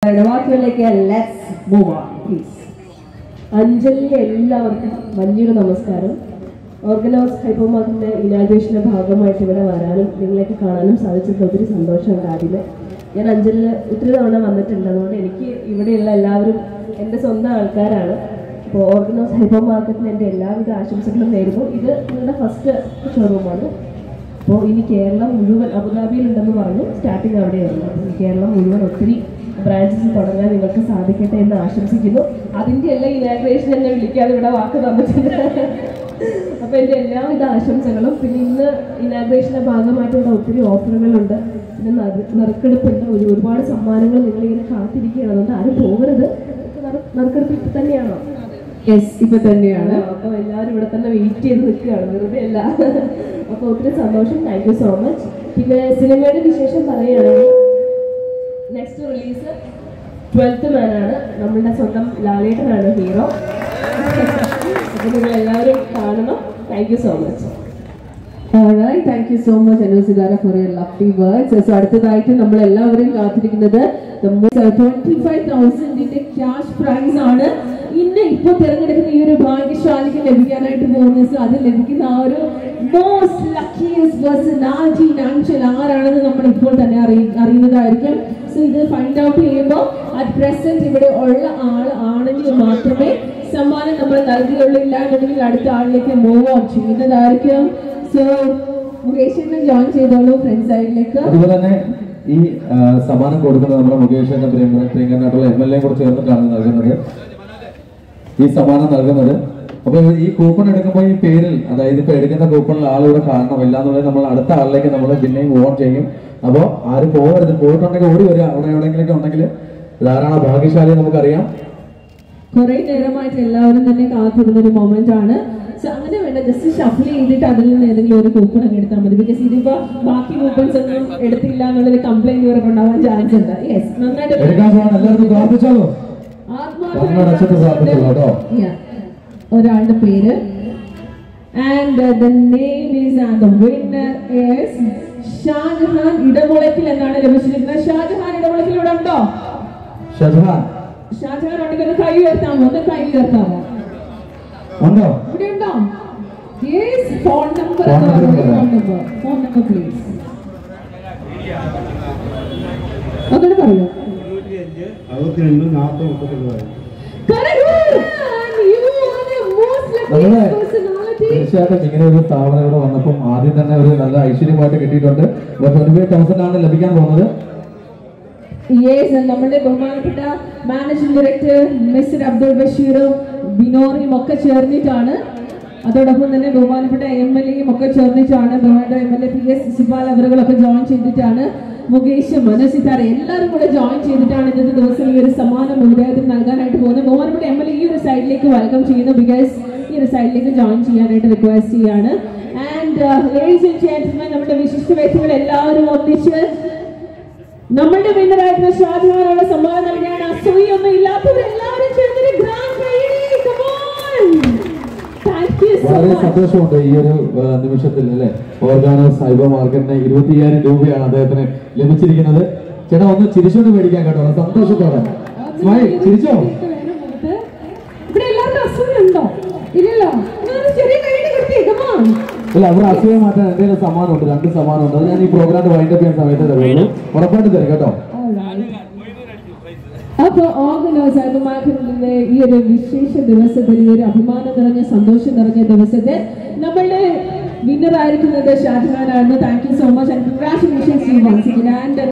സാറുടെ വാക്കുകളിലേക്ക് let's move on please അഞ്ജലിയിലെ എല്ലാവർക്കും വലിയൊരു നമസ്കാരം ഓർഗനൈസ് ഹൈപ്പർമാർക്കിന്റെ ഇനാഗ്രേഷന്റെ ഭാഗമായിട്ട് ഇവിടെ വരാനും നിങ്ങളെയൊക്കെ കാണാനും സാധിച്ചതിൽ ഒത്തിരി സന്തോഷമുണ്ട് ആദ്യമേ ഞാൻ അഞ്ജലിൽ ഒത്തിരി തവണ വന്നിട്ടുണ്ട് അതുകൊണ്ട് എനിക്ക് ഇവിടെയുള്ള എല്ലാവരും എൻ്റെ സ്വന്തം ആൾക്കാരാണ് അപ്പോൾ ഓർഗനൈസ് ഹൈപ്പർ മാർക്കറ്റിന് എൻ്റെ എല്ലാവിധ ആശംസകളും നേരുന്നു ഇത് നിങ്ങളുടെ ഫസ്റ്റ് ഷോറൂമാണ് അപ്പോൾ ഇനി കേരളം മുഴുവൻ അബുദാബിയിലുണ്ടെന്ന് പറഞ്ഞു സ്റ്റാർട്ടിങ് അവിടെയായിരുന്നു അപ്പോൾ ഈ കേരളം മുഴുവൻ ഒത്തിരി ബ്രാഞ്ചസ് തുടങ്ങാൻ നിങ്ങൾക്ക് സാധിക്കട്ടെ എന്ന് ആശംസിക്കുന്നു അതിൻ്റെ എല്ലാം ഇനാഗ്രേഷൻ എന്നെ വിളിക്കാതെ ഇവിടെ വാക്ക് തന്നിട്ടുണ്ട് അപ്പോൾ എൻ്റെ എല്ലാവിധ ആശംസകളും പിന്നെ ഇന്ന് ഇനാഗ്രേഷൻ്റെ ഭാഗമായിട്ട് ഇവിടെ ഒത്തിരി ഓഫറുകളുണ്ട് പിന്നെ നറു- നറുക്കെടുപ്പുണ്ട് ഒരു ഒരുപാട് സമ്മാനങ്ങൾ നിങ്ങളിങ്ങനെ കാത്തിരിക്കുകയാണ് അതുകൊണ്ട് ആരും പോകരുത് നറു- നറുക്കെടുപ്പ് ഇപ്പം തന്നെയാണോ യെസ് ഇപ്പൊ തന്നെയാണ് അപ്പൊ എല്ലാവരും ഇവിടെ തന്നെ വെയിറ്റ് ചെയ്ത് നിൽക്കുകയാണ് വെറുതെ അല്ല അപ്പൊ ഒത്തിരി സന്തോഷം താങ്ക് യു സോ മച്ച് പിന്നെ സിനിമയുടെ വിശേഷം പറയുകയാണെങ്കിൽ നെക്സ്റ്റ് റിലീസ് ട്വൽത്ത് മാൻ ആണ് നമ്മളുടെ സ്വന്തം ലാലേട്ടനാണ് ഹീറോ അപ്പൊ നിങ്ങൾ എല്ലാവരും കാണണം thank you so much Alright, thank you so much, Anu Sidara, for your lovely words. So, അടുത്തതായിട്ട് നമ്മൾ എല്ലാവരും കാത്തിരിക്കുന്നത് ട്വന്റി ഫൈവ് തൗസൻഡിന്റെ ക്യാഷ് പ്രൈസ് ആണ് ഇന്ന് ഇപ്പോൾ തിരഞ്ഞെടുക്കുന്ന ഈ ഒരു ഭാഗ്യശാലിക്ക് ലഭിക്കാനായിട്ട് പോകുന്നത് സോ അത് ലഭിക്കുന്ന ആ ഒരു മോസ്റ്റ് ലക്കിയസ്റ്റ് പേഴ്സൺ ആ ജി നാൻഷൽ ആരാണെന്ന് നമ്മൾ ഇപ്പോൾ തന്നെ അറിയ അറിയുന്നതായിരിക്കും സോ ഇത് ഫൈൻഡ് ഔട്ട് ചെയ്യുമ്പോൾ അറ്റ് പ്രസന്റ് ഇവിടെ ഉള്ള ആൾ ആണെങ്കിൽ മാത്രമേ സമ്മാനം നമ്മൾ നൽകുകയുള്ളൂ ഇല്ല എന്നുണ്ടെങ്കിൽ അടുത്ത ആളിലേക്ക് മൂവ് ഓൺ ചെയ്യുന്നതായിരിക്കും സോ മുകേഷിനെ ജോയിൻ ചെയ്തോളൂ ഫ്രണ്ട് സൈഡിലേക്ക് അതുപോലെ തന്നെ ഈ ആ, സമ്മാനം കൊടുക്കുന്നത് നമ്മുടെ മുകേഷ് എന്ന പ്രിയങ്ക പ്രിയങ്കനായിട്ടുള്ള എം എൽ എ കൂടെ ചേർന്നിട്ടാണ് നൽകുന്നത് ഈ സമ്മാനം നൽകുന്നത് അപ്പൊ ഈ കൂപ്പൺ എടുക്കുമ്പോൾ ഈ പേരിൽ അതായത് ഇപ്പൊ എടുക്കുന്ന കൂപ്പണിൽ ആളിവിടെ കാണണം ഇല്ലാന്നുള്ളത് നമ്മൾ അടുത്ത ആളിലേക്ക് നമ്മൾ പിന്നെയും ഓൺ ചെയ്യും അപ്പോൾ ആരും പോകരുത് പോയിട്ടുണ്ടെങ്കിൽ ഓടി വരിക അവിടെ എവിടെയെങ്കിലൊക്കെ ഉണ്ടെങ്കിൽ ധാരാളം ഭാഗ്യശാലി നമുക്കറിയാം കുറെ നേരമായിട്ട് എല്ലാവരും തന്നെ കാത്തിരുന്ന ഒരു മൊമെന്റ് ആണ് സോ അങ്ങനെ വേണ്ട ജസ്റ്റ് ഷഫിൾ ചെയ്തിട്ട് അതിൽ നിന്ന് ഏതെങ്കിലും ഒരു കൂപ്പൺ അങ്ങ് എടുത്താൽ മതി ബിക്കോസ് ഇതിപ്പോ ബാക്കി കൂപ്പൺസ് ഒന്നും എടുത്തില്ല എന്നുള്ളൊരു കംപ്ലൈന്റ് ഇവർക്ക് ഉണ്ടാവാൻ ചാൻസ് ഉണ്ട് യെസ് നന്നായിട്ട് എടുക്കാൻ പോകാൻ എല്ലാവർക്കും പ്രാർത്ഥിച്ചാലോ കണ്ണടച്ചിട്ട് പ്രാർത്ഥിച്ചോളൂ കേട്ടോ Yeah. ഒരാളുടെ പേര് and the name is and the winner is Shajahan ഇടമുളക്കിൽ എന്നാണ് ലഭിച്ചിരിക്കുന്നത് ഷാജഹാൻ ഇടമുളക്കിൽ ഇവിടെ ഉണ്ടോ ഷജഹാൻ ഷാജഹാൻ ഉണ്ടെങ്കിൽ ഒന്ന് കൈ ഉയർത്താമോ ഒന്ന് കൈ ഉയർത്താമോ ഉണ്ടോ ഇവിടെ ഉണ്ടോ yes phone number Phone number phone പറയാം. നമ്പർ ഫോൺ നമ്പർ പ്ലീസ് അതോടെ പറയൂ ഇരുപത്തിയഞ്ച് അറുപത്തിരണ്ട് നാൽപ്പത് മുപ്പത്തൊമ്പത് നമ്മളെ തീർച്ചയായിട്ടും ഇങ്ങനെ ഒരു സ്ഥാപനം ഇവിടെ വന്നപ്പം ആദ്യം തന്നെ ഒരു നല്ല ഐശ്വര്യമായിട്ട് കിട്ടിയിട്ടുണ്ട് ട്വന്റി ഫൈവ് തൗസൻഡ് ആണ് ലഭിക്കാൻ പോകുന്നത് യെസ് നമ്മുടെ ബഹുമാനപ്പെട്ട മാനേജിംഗ് ഡയറക്ടർ മിസ്റ്റർ അബ്ദുൾ ബഷീറും ബിനോറിയും ഒക്കെ ചേർന്നിട്ടാണ് അതോടൊപ്പം തന്നെ ബഹുമാനപ്പെട്ട എം എൽ എയും ഒക്കെ ചേർന്നിട്ടാണ് ബഹുമാനപ്പെട്ട M L A P S Sibal അവരുകളൊക്കെ ജോയിൻ ചെയ്തിട്ടാണ് മുകേഷ് മനസിത്താര എല്ലാവരും കൂടെ ജോയിൻ ചെയ്തിട്ടാണ് ഇന്നത്തെ ദിവസം ഈ ഒരു സമ്മാനം മുഴുവൻ നൽകാനായിട്ട് പോകുന്നത് ബഹുമാനപ്പെട്ട എം എൽ എ ഈ ഒരു സൈഡിലേക്ക് വെൽക്കം ചെയ്യുന്നു ബിക്കോസ് ഈ ഒരു സൈഡിലേക്ക് ജോയിൻ ചെയ്യാനായിട്ട് റിക്വസ്റ്റ് ചെയ്യാണ് ആൻഡ് ലേഡീസ് ആൻഡ് ജെന്റിൽമെൻ നമ്മുടെ വിശിഷ്ട വ്യക്തികൾ എല്ലാവരും ഒന്നിച്ച് നമ്മളുടെ വിന്നറായിട്ടുള്ള ഷാജഹാനുള്ള സമ്മാനം നൽകിയാണ് അസൂയൊന്നും ഇല്ലാത്തവരെല്ലാവരും ചേർന്നൊരു ഗ്രാൻഡ് താങ്ക് യു സോ വളരെ മച്ച് സന്തോഷമുണ്ട് ഈ ഒരു ആ, നിമിഷത്തിൽ അല്ലെ ഓർഗാനോ സൈബർ മാർക്കറ്റിന് ഇരുപത്തിയ്യായിരം രൂപയാണ് അദ്ദേഹത്തിന് ലഭിച്ചിരിക്കുന്നത് ചേട്ടാ ഒന്ന് ചിരിച്ചോണ്ട് മേടിക്കാൻ കേട്ടോ സന്തോഷത്തോടെ സ്മൈൽ ചിരിച്ചോ ഇവിടെ എല്ലാവർക്കും അസൂയുണ്ടോ ഇല്ലല്ലോ നിങ്ങളൊരു ചെറിയ കൈയ്യടി കൊടുത്തേ കമാൺ അല്ല അവർ അസുഖം മാറ്റാൻ എന്തെങ്കിലും സമ്മാനമുണ്ട് രണ്ട് സമ്മാനമുണ്ട് അത് ഞാൻ ഈ പ്രോഗ്രാം വൈൻഡ് അപ്പ് ചെയ്യാൻ സമയത്ത് തരുള്ളൂ ഉറപ്പായിട്ട് തരും കേട്ടോ അപ്പൊ ഓർഗനൈസ് അഭിമാനത്തിന്റെ ഈ ഒരു വിശേഷ ദിവസത്തിൽ ഈ ഒരു അഭിമാനം നിറഞ്ഞ സന്തോഷം നിറഞ്ഞ ദിവസത്തിൽ നമ്മളുടെ വിന്നർ ആയിരിക്കുന്നത് ഷാജഹാനായിരുന്നു thank you so much and congratulations once and